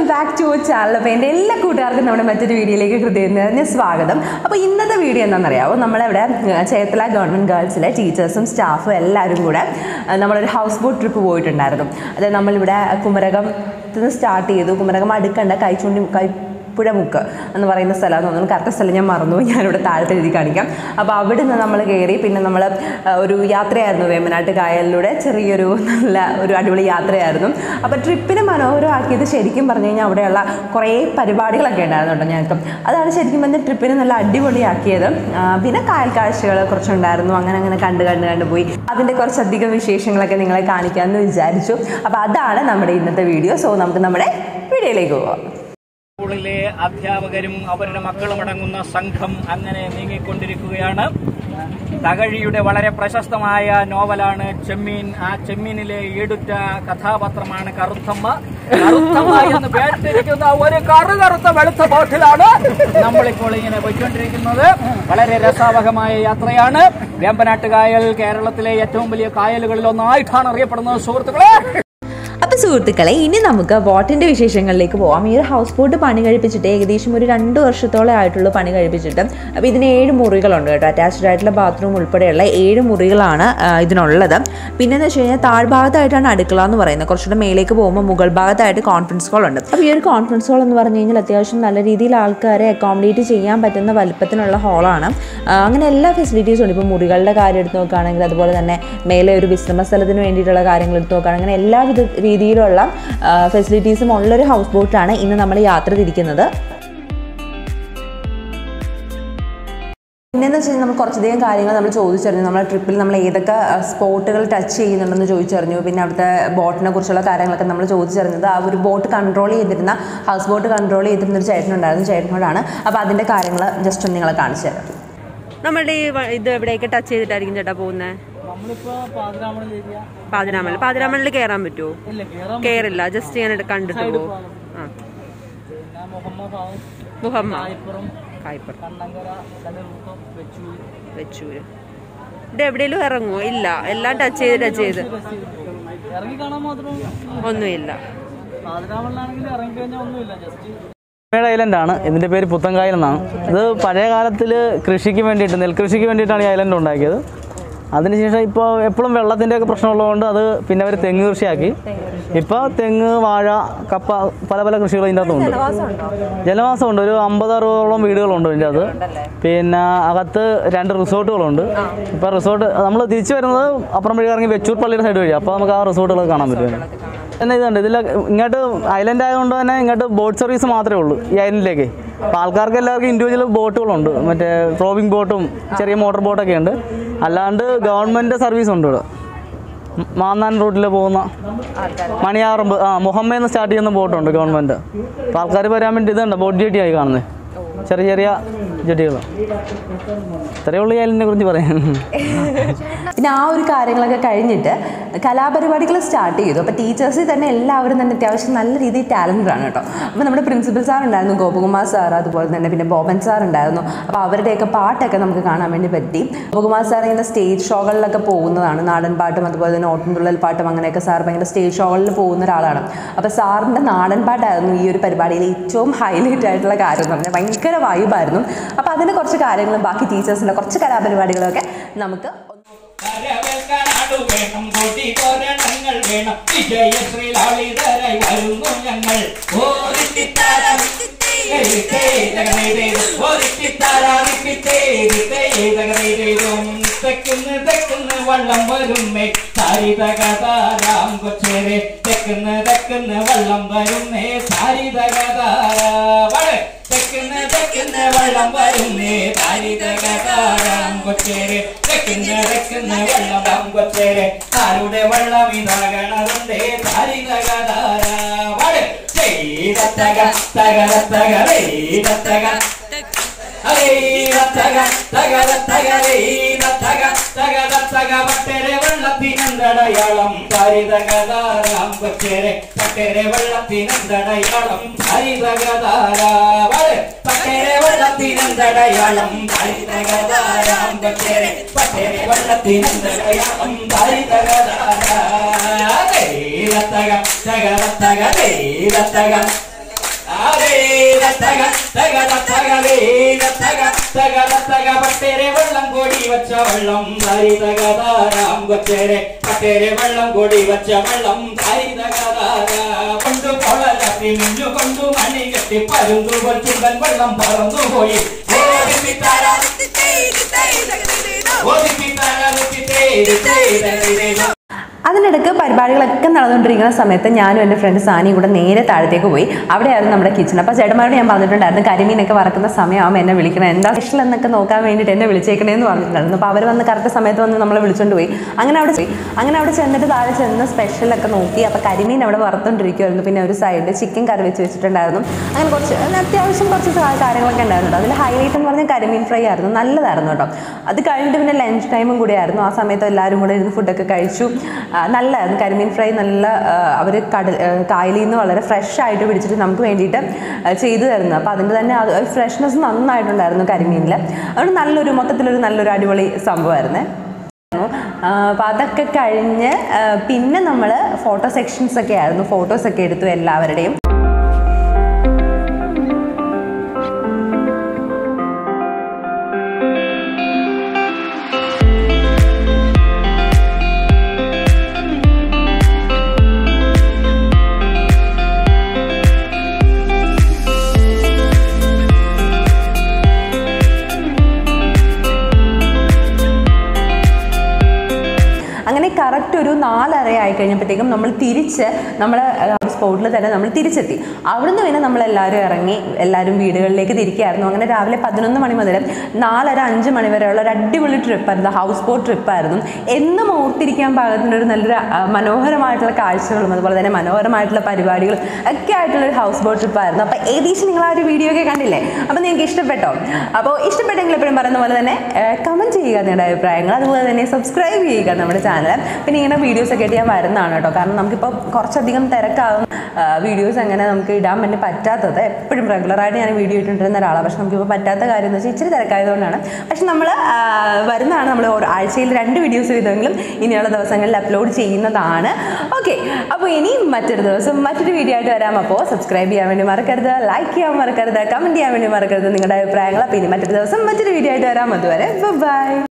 back to channel അപ്പോൾ എൻ്റെ എല്ലാ കൂട്ടുകാർക്കും നമ്മുടെ മറ്റൊരു വീഡിയോയിലേക്ക് ഹൃദയം നിറഞ്ഞ സ്വാഗതം അപ്പോൾ ഇന്നത്തെ വീഡിയോ എന്താണെന്നറിയാമോ നമ്മളിവിടെ ഏഹ്, ചേർത്തല ഗവൺമെൻറ് ഗേൾസിലെ ടീച്ചേഴ്സും സ്റ്റാഫും എല്ലാവരും കൂടെ ഏഹ്, നമ്മളൊരു ഹൗസ് ബോട്ട് ട്രിപ്പ് പോയിട്ടുണ്ടായിരുന്നു അതായത് നമ്മളിവിടെ കുമരകം നിന്ന് സ്റ്റാർട്ട് ചെയ്തു കുമരകം അടുക്കണ്ട കൈച്ചുണ്ടി കൈ പുഴമുക്ക് എന്ന് പറയുന്ന സ്ഥലം തോന്നുന്നു കറക്റ്റ് സ്ഥലം ഞാൻ മറന്നു ഞാനിവിടെ താഴത്തെ എഴുതി കാണിക്കാം അപ്പോൾ അവിടെ നിന്ന് നമ്മൾ കയറി പിന്നെ നമ്മൾ ഒരു യാത്രയായിരുന്നു വേമ്പനാട്ട് കായലിലൂടെ ചെറിയൊരു നല്ല ഒരു അടിപൊളി യാത്രയായിരുന്നു അപ്പോൾ ട്രിപ്പിനെ മനോഹരമാക്കിയത് ശരിക്കും പറഞ്ഞു കഴിഞ്ഞാൽ അവിടെയുള്ള കുറേ പരിപാടികളൊക്കെ ഉണ്ടായിരുന്നു കേട്ടോ ഞങ്ങൾക്ക് അതാണ് ശരിക്കും പറഞ്ഞാൽ ട്രിപ്പിനെ നല്ല അടിപൊളിയാക്കിയത് ആ, പിന്നെ കായൽ കാഴ്ചകൾ കുറച്ചുണ്ടായിരുന്നു അങ്ങനെ അങ്ങനെ കണ്ട് കണ്ട് കണ്ട് പോയി അതിൻ്റെ കുറച്ചധികം വിശേഷങ്ങളൊക്കെ നിങ്ങളെ കാണിക്കാമെന്ന് വിചാരിച്ചു അപ്പോൾ അതാണ് നമ്മുടെ ഇന്നത്തെ വീഡിയോ സോ നമുക്ക് നമ്മുടെ വീഡിയോയിലേക്ക് പോവാം സ്കൂളിലെ അധ്യാപകരും അവരുടെ മക്കളും അടങ്ങുന്ന സംഘം അങ്ങനെ നീങ്ങിക്കൊണ്ടിരിക്കുകയാണ് തകഴിയുടെ വളരെ പ്രശസ്തമായ നോവലാണ് ചെമ്മീൻ ആ ചെമ്മീനിലെ ഈടുറ്റ കഥാപാത്രമാണ് കറുത്തമ്മ കറുത്തമ്മ എന്ന് പേരിട്ടിരിക്കുന്ന ഒരു കറു കറുത്ത വെളുത്ത ബോട്ടിലാണ് നമ്മളിപ്പോൾ ഇങ്ങനെ പോയിക്കൊണ്ടിരിക്കുന്നത് വളരെ രസാവഹമായ യാത്രയാണ് വേമ്പനാട്ട് കായൽ കേരളത്തിലെ ഏറ്റവും വലിയ കായലുകളിൽ ഒന്നായിട്ടാണ് അറിയപ്പെടുന്നത് സുഹൃത്തുക്കളെ അപ്പോൾ സുഹൃത്തുക്കളെ ഇനി നമുക്ക് ബോട്ടിൻ്റെ വിശേഷങ്ങളിലേക്ക് പോവാം ഈ ഒരു ഹൗസ് ബോട്ട് പണി കഴിപ്പിച്ചിട്ട് ഏകദേശം ഒരു രണ്ട് വർഷത്തോളം ആയിട്ടുള്ള പണി കഴിപ്പിച്ചിട്ട് അപ്പോൾ ഇതിന് ഏഴ് മുറികളുണ്ട് കേട്ടോ അറ്റാച്ച്ഡ് ആയിട്ടുള്ള ബാത്റൂം ഉൾപ്പെടെയുള്ള ഏഴ് മുറികളാണ് ആ, ഇതിനുള്ളത് പിന്നെന്ന് വെച്ച് കഴിഞ്ഞാൽ താഴ്ഭാഗത്തായിട്ടാണ് അടുക്കള എന്ന് പറയുന്നത് കുറച്ചുകൂടെ മേലേക്ക് പോകുമ്പോൾ മുകൾ ഭാഗത്തായിട്ട് കോൺഫറൻസ് ഹോൾ ഉണ്ട് അപ്പോൾ ഈ ഒരു കോൺഫറൻസ് ഹോൾ എന്ന് പറഞ്ഞു കഴിഞ്ഞാൽ അത്യാവശ്യം നല്ല രീതിയിൽ ആൾക്കാരെ അക്കോമഡേറ്റ് ചെയ്യാൻ പറ്റുന്ന വലുപ്പത്തിനുള്ള ഹോളാണ് അങ്ങനെ എല്ലാ ഫെസിലിറ്റീസും ഉണ്ട് ഇപ്പോൾ മുറികളുടെ കാര്യം എടുത്ത് നോക്കുകയാണെങ്കിൽ അതുപോലെ തന്നെ മേലെ ഒരു വിശ്രമ സ്ഥലത്തിന് വേണ്ടിയിട്ടുള്ള കാര്യങ്ങൾ എടുത്ത് നോക്കുകയാണെങ്കിൽ അങ്ങനെ എല്ലാവിധ രീതിയിലുള്ള ഫെസിലിറ്റീസും ഉള്ളൊരു ഹൗസ് ബോട്ടാണ് ഇന്ന് നമ്മൾ യാത്ര തിരിക്കുന്നത് പിന്നെന്ന് വെച്ച് കഴിഞ്ഞാൽ നമ്മൾ കുറച്ചധികം കാര്യങ്ങൾ നമ്മൾ ചോദിച്ചറിഞ്ഞു നമ്മുടെ ട്രിപ്പിൽ നമ്മൾ ഏതൊക്കെ സ്പോട്ടുകൾ ടച്ച് ചെയ്യുന്നുണ്ടെന്ന് ചോദിച്ചറിഞ്ഞു പിന്നെ അവിടുത്തെ ബോട്ടിനെ കുറിച്ചുള്ള കാര്യങ്ങളൊക്കെ നമ്മൾ ചോദിച്ചറിഞ്ഞത് ആ ഒരു ബോട്ട് കൺട്രോൾ ചെയ്തിരുന്ന ഹൗസ് ബോട്ട് കൺട്രോൾ ചെയ്തിരുന്ന ഒരു ചേട്ടനുണ്ടായിരുന്നു ചേട്ടനോടാണ് അപ്പോൾ അതിൻ്റെ കാര്യങ്ങൾ ജസ്റ്റ് ഒന്ന് നിങ്ങളെ കാണിച്ചു തരാം നമ്മളുടെ ഈ വ- ഇത് എവിടെയൊക്കെ ടച്ച് ചെയ്തിട്ടായിരിക്കും ചേട്ടാ പോകുന്നത് നമ്മളിപ്പോ പാതിരാമണൽ ഏരിയ പാതിരാമണൽ പാതിരാമണലിൽ കയറാൻ പറ്റുമോ ഇല്ല കേറാൻ കയറില്ല ജസ്റ്റ് ഞാൻ കണ്ടിട്ട് പോകും ആ പിന്നെ മുഹമ്മദ് ഭാഗം മുഹമ്മ ഇപ്പുറം കായ്പർ കണ്ണങ്കര കടൽമുഖം വെച്ചൂര് വെച്ചൂര് ഇത് എവിടെയെങ്കിലും ഇറങ്ങുമോ ഇല്ല എല്ലാം ടച്ച് ചെയ്ത് ടച്ച് ചെയ്ത് ഇറങ്ങി കാണാൻ മാത്രം ഒന്നുമില്ല പാതിരാമണിലാണെങ്കിൽ ഇറങ്ങി കഴിഞ്ഞാൽ ഒന്നുമില്ല ജസ്റ്റ് മേഡ് ഐലൻഡ് ആണ് ഇതിൻ്റെ പേര് പുത്തൻകായൽ എന്നാണ് ഇത് പഴയ കാലത്തിൽ കൃഷിക്ക് വേണ്ടിയിട്ട് നെൽകൃഷിക്ക് വേണ്ടിയിട്ടാണ് ഈ ഐലൻഡ് ഉണ്ടാക്കിയത് അതിനുശേഷം ഇപ്പോൾ എപ്പോഴും വെള്ളത്തിൻ്റെ ഒക്കെ പ്രശ്നമുള്ളതുകൊണ്ട് അത് പിന്നെ അവർ തെങ്ങ് കൃഷിയാക്കി ഇപ്പോൾ തെങ്ങ് വാഴ കപ്പ പല പല കൃഷികൾ ഇതിൻ്റെ അകത്തുണ്ട് ജലവാസമുണ്ട് ഒരു അമ്പത് അറുപതോളം വീടുകളുണ്ട് ഇതിൻ്റെ അകത്ത് പിന്നെ അകത്ത് രണ്ട് റിസോർട്ടുകളുണ്ട് ഇപ്പോൾ റിസോർട്ട് നമ്മൾ തിരിച്ചു വരുന്നത് അപ്പുറം വഴി ഇറങ്ങി വെച്ചൂർ പള്ളിയുടെ സൈഡ് വഴി അപ്പോൾ നമുക്ക് ആ റിസോർട്ടുകൾ കാണാൻ പറ്റും പിന്നെ ഇതുണ്ട് ഇതിൽ ഇങ്ങോട്ട് ഐലൻഡ് ആയതുകൊണ്ട് തന്നെ ഇങ്ങോട്ട് ബോട്ട് സർവീസ് മാത്രമേ ഉള്ളൂ ഈ ഐലൻഡിലേക്ക് അപ്പോൾ ആൾക്കാർക്ക് എല്ലാവർക്കും ഇൻഡിവിജ്വൽ ബോട്ടുകളുണ്ട് മറ്റേ ട്രോവിംഗ് ബോട്ടും ചെറിയ മോട്ടോർ ബോട്ടൊക്കെ ഉണ്ട് അല്ലാണ്ട് ഗവൺമെൻറ് സർവീസ് ഉണ്ട് ഇവിടെ മ- മാന്നാൻ റൂട്ടിൽ പോകുന്ന മണിയാറമ്പ് ആ മുഹമ്മന്ന് സ്റ്റാർട്ട് ചെയ്യുന്ന ബോട്ടുണ്ട് ഗവൺമെൻറ് അപ്പോൾ ആൾക്കാർ വരാൻ വേണ്ടി ഇതുണ്ട് ബോട്ട് ജെട്ടിയായി കാണുന്നത് ചെറിയ ചെറിയ ജെട്ടികൾ ഇത്രയേ ഉള്ളൂ ഈ ഐലൻഡിനെ കുറിച്ച് പറയാൻ പിന്നെ ആ ഒരു കാര്യങ്ങളൊക്കെ കഴിഞ്ഞിട്ട് കലാപരിപാടികൾ സ്റ്റാർട്ട് ചെയ്തു അപ്പോൾ ടീച്ചേഴ്സിൽ തന്നെ എല്ലാവരും തന്നെ അത്യാവശ്യം നല്ല രീതിയിൽ ടാലൻറ്റഡ് ആണ് കേട്ടോ അപ്പോൾ നമ്മുടെ പ്രിൻസിപ്പൽ സാർ ഉണ്ടായിരുന്നു ഗോപകുമാർ സാർ അതുപോലെ തന്നെ പിന്നെ ബോബൻ സാർ ഉണ്ടായിരുന്നു അപ്പോൾ അവരുടെയൊക്കെ പാട്ടൊക്കെ നമുക്ക് കാണാൻ വേണ്ടി പറ്റി ഗോപകുമാർ സാർ ഇങ്ങനെ സ്റ്റേജ് ഷോകളിലൊക്കെ പോകുന്നതാണ് നാടൻ പാട്ടും അതുപോലെ തന്നെ ഓട്ടംതുള്ളൽ പാട്ടും അങ്ങനെയൊക്കെ സാർ ഭയങ്കര സ്റ്റേജ് ഷോകളിൽ പോകുന്ന ഒരാളാണ് അപ്പോൾ സാറിൻ്റെ നാടൻ പാട്ടായിരുന്നു ഈ ഒരു പരിപാടിയിൽ ഏറ്റവും ഹൈലൈറ്റ് ആയിട്ടുള്ള കാര്യം എന്ന് പറഞ്ഞാൽ ഭയങ്കര വൈബായിരുന്നു അപ്പോൾ അതിൻ്റെ കുറച്ച് കാര്യങ്ങളും ബാക്കി ടീച്ചേഴ്സിൻ്റെ കുറച്ച് കലാപരിപാടികളൊക്കെ നമുക്ക് കരവേൽക്കാനാടു വേണം കോടി കോരണങ്ങൾ വേണം വിജയശ്രീ ലാളിതരായി വരുന്നു ഞങ്ങൾ ഓരിത്തിത്താരം തെക്കുന്ന് തെക്കുന്ന് വള്ളം വരുന്നേ സാരിതകതാരാം കൊച്ചേരെ തെക്കുന്ന് തെക്കുന്ന് വള്ളം വരുന്നേ സാരിതകതാരാ തെക്കുന്ന് തെക്കുന്ന് വള്ളം വരുന്നേ സാരിതകതാരാം കൊച്ചേരെ തെക്കുന്ന് തെക്കുന്ന് വള്ളം കൊച്ചേരെ ആരുടെ വള്ളം ഇതാകണതുണ്ടേ സാരിതകതാരാ തക തക തക തക വെള്ളത്തിനെന്തടയാളം ഹരിതകതാരാം കൊച്ചേരെ പട്ടേരെ വെള്ളത്തിനെന്തടയാളം ഹരിതകതാരാവരെ പട്ടേരെ വെള്ളത്തിനെന്തടയാളം ഹരിതകതാരാം കൊച്ചേരെ പട്ടേരെ വെള്ളത്തിനെന്തടയാളം ഹരിതകതാരാ തക തക തക തക തക തക തക തക തക തക പട്ടേരെ വെള്ളം കോടി വച്ച വെള്ളം താരി തക താരാം കൊച്ചേരെ പട്ടേരെ വെള്ളം കോടി വച്ച വെള്ളം താരി തക താരാ കൊണ്ടു കൊളലത്തി മിന്നു കൊണ്ടു മണി കെട്ടി പരുന്തു കൊച്ചുമ്പൻ വെള്ളം പറന്നു പോയി ഓടിപ്പിത്താര ഓടിപ്പിത്താര ഓടിപ്പിത്തേ അതിനിടയ്ക്ക് പരിപാടികളൊക്കെ നടന്നുകൊണ്ടിരിക്കുന്ന സമയത്ത് ഞാനും എൻ്റെ ഫ്രണ്ട് സാനിയും കൂടെ നേരെ താഴത്തേക്ക് പോയി അവിടെയായിരുന്നു നമ്മുടെ കിച്ചൺ അപ്പോൾ ചേട്ടന്മാരോട് ഞാൻ പറഞ്ഞിട്ടുണ്ടായിരുന്നു കരിമീനൊക്കെ വറക്കുന്ന സമയമാകുമ്പോൾ എന്നെ വിളിക്കണം എന്താ സ്പെഷ്യൽ എന്നൊക്കെ നോക്കാൻ വേണ്ടിയിട്ട് എന്നെ വിളിച്ചേക്കണേന്ന് പറഞ്ഞിട്ടുണ്ടായിരുന്നു അപ്പോൾ അവർ വന്ന് കറക്റ്റ് സമയത്ത് വന്ന് നമ്മളെ വിളിച്ചുകൊണ്ട് പോയി അങ്ങനെ അവിടെ പോയി അങ്ങനെ അവിടെ ചെന്നിട്ട് താഴെ ചെന്ന് സ്പെഷ്യലൊക്കെ നോക്കി അപ്പോൾ കരിമീൻ അവിടെ വറുത്തുകൊണ്ടിരിക്കുമായിരുന്നു പിന്നെ ഒരു സൈഡ് ചിക്കൻ കറി വെച്ച് വെച്ചിട്ടുണ്ടായിരുന്നു അങ്ങനെ കുറച്ച് അങ്ങനെ അത്യാവശ്യം കുറച്ച് സാ- കാര്യങ്ങളൊക്കെ ഉണ്ടായിരുന്നു കേട്ടോ അതിൽ ഹൈലൈറ്റ് എന്ന് പറഞ്ഞാൽ കരിമീൻ ഫ്രൈ ആയിരുന്നു നല്ലതായിരുന്നു കേട്ടോ അത് കഴിഞ്ഞിട്ട് പിന്നെ ലഞ്ച് ടൈമും കൂടി ആയിരുന്നു ആ സമയത്ത് എല്ലാവരും കൂടെ ഇരുന്ന് ഫുഡൊക്കെ കഴിച്ചു ആ, നല്ലതായിരുന്നു കരിമീൻ ഫ്രൈ നല്ല അവർ കടൽ ആ, കായലിൽ നിന്ന് വളരെ ഫ്രഷ് ആയിട്ട് പിടിച്ചിട്ട് നമുക്ക് വേണ്ടിയിട്ട് ആ, ചെയ്തു തരുന്നു അപ്പോൾ അതിൻ്റെ തന്നെ ഫ്രഷ്നെസ് നന്നായിട്ടുണ്ടായിരുന്നു കരിമീനിൽ അതുകൊണ്ട് നല്ലൊരു മൊത്തത്തിലൊരു നല്ലൊരു അടിപൊളി സംഭവമായിരുന്നേ അപ്പോൾ അതൊക്കെ കഴിഞ്ഞ് ആ, പിന്നെ നമ്മൾ ഫോട്ടോ സെക്ഷൻസ് ഒക്കെ ആയിരുന്നു ഫോട്ടോസൊക്കെ എടുത്തു എല്ലാവരുടെയും അങ്ങനെ കറക്റ്റ് ഒരു നാലര ആയി കഴിഞ്ഞപ്പോഴത്തേക്കും നമ്മൾ തിരിച്ച് നമ്മൾ സ്പോട്ടിൽ തന്നെ നമ്മൾ തിരിച്ചെത്തി അവിടുന്ന് പിന്നെ നമ്മൾ എല്ലാവരും ഇറങ്ങി എല്ലാവരും വീടുകളിലേക്ക് തിരിക്കുകയായിരുന്നു അങ്ങനെ രാവിലെ പതിനൊന്ന് മണി മുതൽ നാലര അഞ്ച് മണി വരെയുള്ള ഒരു അടിപൊളി ട്രിപ്പായിരുന്നു ഹൗസ് ബോട്ട് ട്രിപ്പായിരുന്നു എന്നും ഓർത്തിരിക്കാൻ പാകത്തിൻ്റെ ഒരു നല്ലൊരു ആ, മനോഹരമായിട്ടുള്ള കാഴ്ചകളും അതുപോലെ തന്നെ മനോഹരമായിട്ടുള്ള പരിപാടികളും ഒക്കെ ആയിട്ടുള്ള ഒരു ഹൗസ് ബോട്ട് ട്രിപ്പായിരുന്നു അപ്പോൾ ഏകദേശം നിങ്ങൾ ആ ഒരു വീഡിയോ ഒക്കെ കണ്ടില്ലേ അപ്പോൾ നിങ്ങൾക്ക് ഇഷ്ടപ്പെട്ടോ അപ്പോൾ ഇഷ്ടപ്പെട്ടെങ്കിൽ എപ്പോഴും പറയുന്ന പോലെ തന്നെ കമൻറ്റ് ചെയ്യുക നിങ്ങളുടെ അഭിപ്രായങ്ങൾ അതുപോലെ തന്നെ സബ്സ്ക്രൈബ് ചെയ്യുക നമ്മുടെ ചാനൽ പിന്നെ ഇങ്ങനെ വീഡിയോസ് ഒക്കെ ആയിട്ട് ഞാൻ വരുന്നതാണ് കേട്ടോ കാരണം നമുക്കിപ്പോൾ കുറച്ചധികം തിരക്കാകും വീഡിയോസ് അങ്ങനെ നമുക്ക് ഇടാൻ വേണ്ടി പറ്റാത്തത് എപ്പോഴും റെഗുലറായിട്ട് ഞാൻ വീഡിയോ ഇട്ടിട്ടിരുന്ന ഒരാളാണ് പക്ഷെ നമുക്കിപ്പോൾ പറ്റാത്ത കാര്യം എന്ന് വെച്ചാൽ ഇച്ചിരി തിരക്കായതുകൊണ്ടാണ് പക്ഷെ നമ്മൾ വരുന്നതാണ് നമ്മൾ ഓരോ ആഴ്ചയിൽ രണ്ട് വീഡിയോസ് വീതമെങ്കിലും ഇനിയുള്ള ദിവസങ്ങളിൽ അപ്ലോഡ് ചെയ്യുന്നതാണ് ഓക്കെ അപ്പോൾ ഇനിയും മറ്റൊരു ദിവസം മറ്റൊരു വീഡിയോ ആയിട്ട് വരാം അപ്പോൾ സബ്സ്ക്രൈബ് ചെയ്യാൻ വേണ്ടി മറക്കരുത് ലൈക്ക് ചെയ്യാൻ മറക്കരുത് കമൻറ്റ് ചെയ്യാൻ വേണ്ടി മറക്കരുത് നിങ്ങളുടെ അഭിപ്രായങ്ങൾ അപ്പോൾ ഇനി മറ്റൊരു ദിവസം മറ്റൊരു വീഡിയോ ആയിട്ട് വരാം അതുവരെ ബൈ